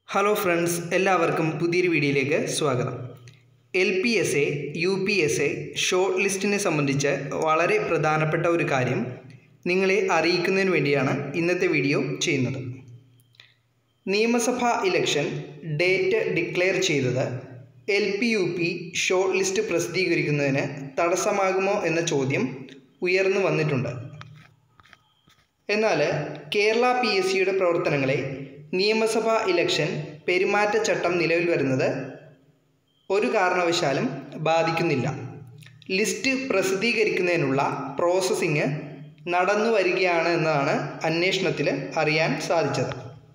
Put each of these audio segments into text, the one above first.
hello friends എല്ലാവർക്കും പുതിയൊരു വീഡിയോയിലേക്ക് സ്വാഗതം L P S A U P S A short ലിസ്റ്റിനെ സംബന്ധിച്ച് വളരെ പ്രധാനപ്പെട്ട ഒരു കാര്യം നിങ്ങളെ അറിയിക്കുന്നതിന് വേണ്ടിയാണ് ഇന്നത്തെ വീഡിയോ ചെയ്യുന്നത് നിയമസഭാ ഇലക്ഷൻ ഡേറ്റ് ഡിക്ലെയർ ചെയ്തത് L P U P short list പ്രസിദ്ധീകരിക്കുന്നതിന് തടസ്സമാകുമോ എന്ന ചോദ്യം ഉയർന്നു വന്നിട്ടുണ്ട് എന്നാൽ കേരള പി എസ് സിയുടെ പ്രവർത്തനങ്ങളെ നിയമസഭാ ഇലക്ഷൻ പെരുമാറ്റച്ചട്ടം നിലവിൽ വരുന്നത് ഒരു കാരണവശാലും ബാധിക്കുന്നില്ല ലിസ്റ്റ് പ്രസിദ്ധീകരിക്കുന്നതിനുള്ള പ്രോസസ്സിങ് നടന്നു വരികയാണ് എന്നതാണ് അന്വേഷണത്തിൽ അറിയാൻ സാധിച്ചത്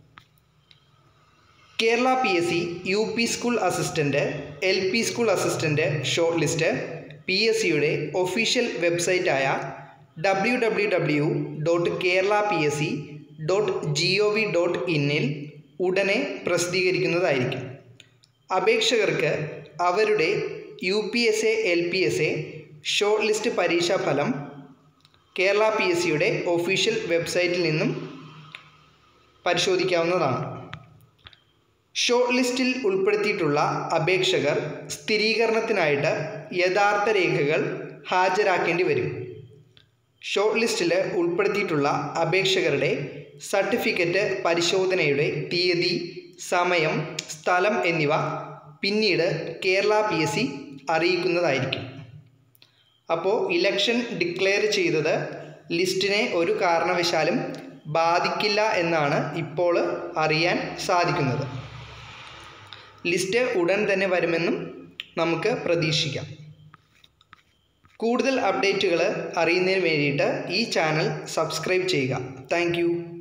Kerala P S C U P school assistant L P school assistant short list P S സിയുടെ ഒഫീഷ്യൽ വെബ്സൈറ്റായ W W W dot Kerala P S C dot G O V dot ഇന്നിൽ ഉടനെ പ്രസിദ്ധീകരിക്കുന്നതായിരിക്കും അപേക്ഷകർക്ക് അവരുടെ U P S A L P S A short list പരീക്ഷാ ഫലം Kerala P S സിയുടെ ഒഫീഷ്യൽ വെബ്സൈറ്റിൽ നിന്നും പരിശോധിക്കാവുന്നതാണ് ഷോർട്ട് ലിസ്റ്റിൽ ഉൾപ്പെടുത്തിയിട്ടുള്ള അപേക്ഷകർ സ്ഥിരീകരണത്തിനായിട്ട് യഥാർത്ഥ രേഖകൾ ഹാജരാക്കേണ്ടി വരും ഷോർട്ട് ലിസ്റ്റിൽ ഉൾപ്പെടുത്തിയിട്ടുള്ള അപേക്ഷകരുടെ സർട്ടിഫിക്കറ്റ് പരിശോധനയുടെ തീയതി സമയം സ്ഥലം എന്നിവ പിന്നീട് കേരള പി എസ് സി അറിയിക്കുന്നതായിരിക്കും അപ്പോൾ ഇലക്ഷൻ ഡിക്ലെയർ ചെയ്തത് ലിസ്റ്റിനെ ഒരു കാരണവശാലും ബാധിക്കില്ല എന്നാണ് ഇപ്പോൾ അറിയാൻ സാധിക്കുന്നത് ലിസ്റ്റ് ഉടൻ തന്നെ വരുമെന്നും നമുക്ക് പ്രതീക്ഷിക്കാം കൂടുതൽ അപ്ഡേറ്റുകൾ അറിയുന്നതിന് വേണ്ടിയിട്ട് ഈ ചാനൽ സബ്സ്ക്രൈബ് ചെയ്യുക താങ്ക്